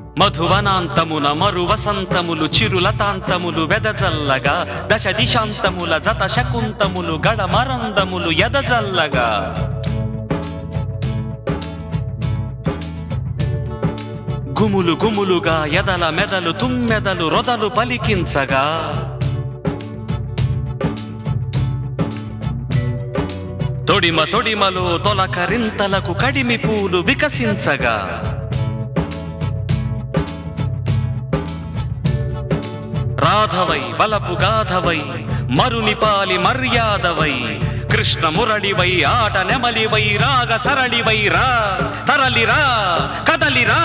మధువనాంతమున మరు వసంతములు చిరులతాంతములు వెదజల్లగా దశ దిశాంతముల జత శకుంతములు గడమరందములు ఎదజల్లగా గుములు గుములుగా ఎదల మెదలు తుమ్మెదలు రొదలు పలికించగా తొడిమ తొడిమలో తొలకరింతలకు కడిమి పూలు వికసించగా రాధవై బలపు గాధవై మరునిపాలి మర్యాదవై కృష్ణ మురళివై ఆట నెమలివై రాగ సరళివై రా తరలిరా కదలిరా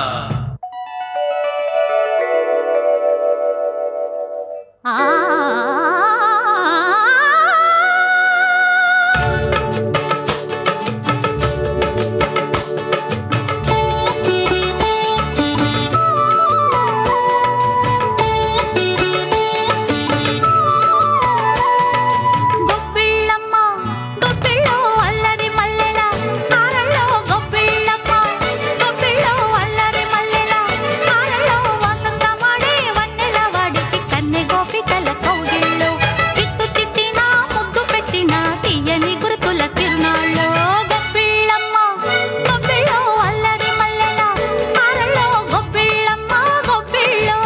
గొప్పిళ్ళమ్మ గొప్పిళ్ళో అల్లరి మల్లెల హారల్లో గొప్పిళ్ళమ్మ గొప్పిళ్ళో అల్లరి మల్లెల హారల్లో వసంతమాడే వన్నెల వాడికి కన్నె గోపికల కౌగిళ్ళు తిట్టు తిట్టినా ముద్దు పెట్టినా తీయని గురుతుల తిరునాళ్ళు గొప్పిళ్ళమ్మ గొప్పిళ్ళో అల్లరి మల్లెల హారల్లో గొప్పిళ్ళమ్మ గొప్పిళ్ళో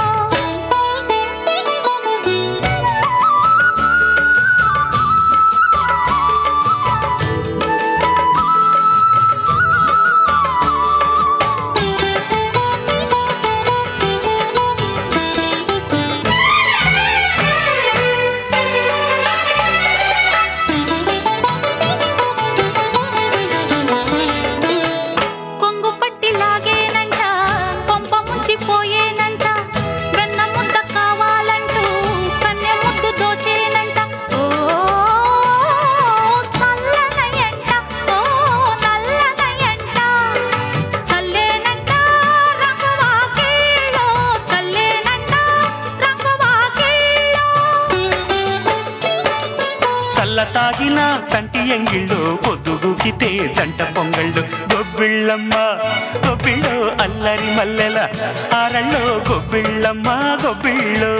కొంగు పట్టి లాగేనంట కొంప ముంచిపోయేనంట వెన్న ముద్ద కావాలంటూ కన్నె ముద్దు దోచేనంట ఓ చల్లనయంట ఓ నల్లనయంట చల్లేనంట రంగువాకిళ్ళో చల్లేనంట రంగువాకిళ్ళో చల్ల తాగిన చంటి ఎంగిళ్ళు పొద్దుగుకితే జంట పొంగళ్ళు గొబ్బిళ్ళమ్మ గొబ్బిళ్ళు అల్లరి మల్లెల ఆరళ్ళు గొబ్బిళ్ళమ్మ గొబ్బిళ్ళు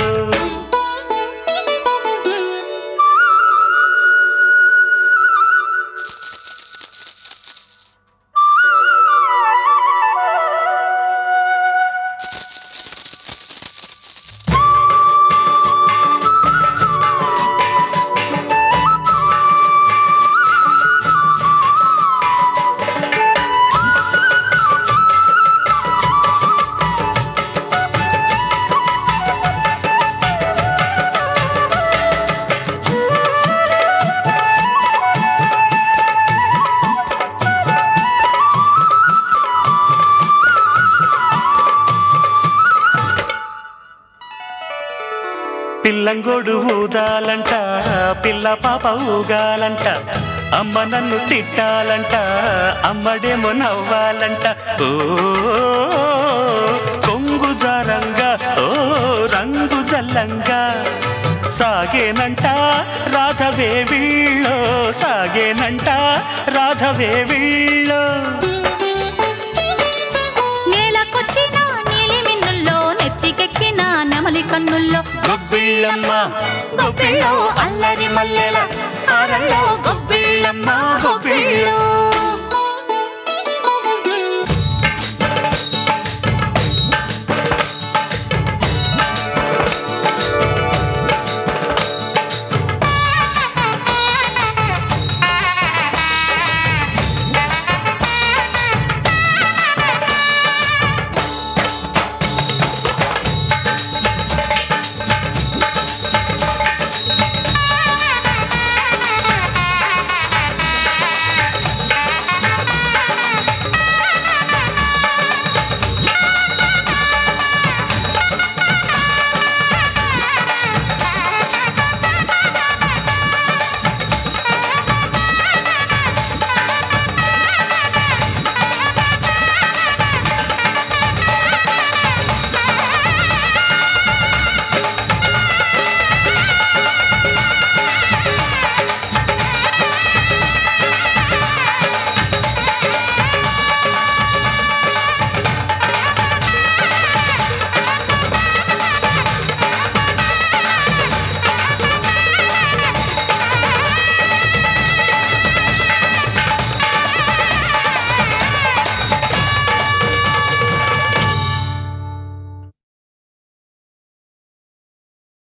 పిల్లంగోడు ఊదాలంట పిల్ల పాప ఊగాలంట అమ్మ నన్ను తిట్టాలంట అమ్మడేమో నవ్వాలంట ఓ కొంగు జారంగా ఓ రంగు జల్లంగా సాగేనంట రాధవే వీళ్ళో సాగేనంట రాధవే వీళ్ళో నేలకొచ్చిన నీలి మిన్నుల్లో నెత్తికెక్కిన నెమలి కన్నుల్లో గొబ్బిళ్ళమ్మ గొప్పిళ్ళో అల్లరి మల్లెల ఆరల్లో గొప్పిళ్ళమ్మ గొప్పిళ్ళో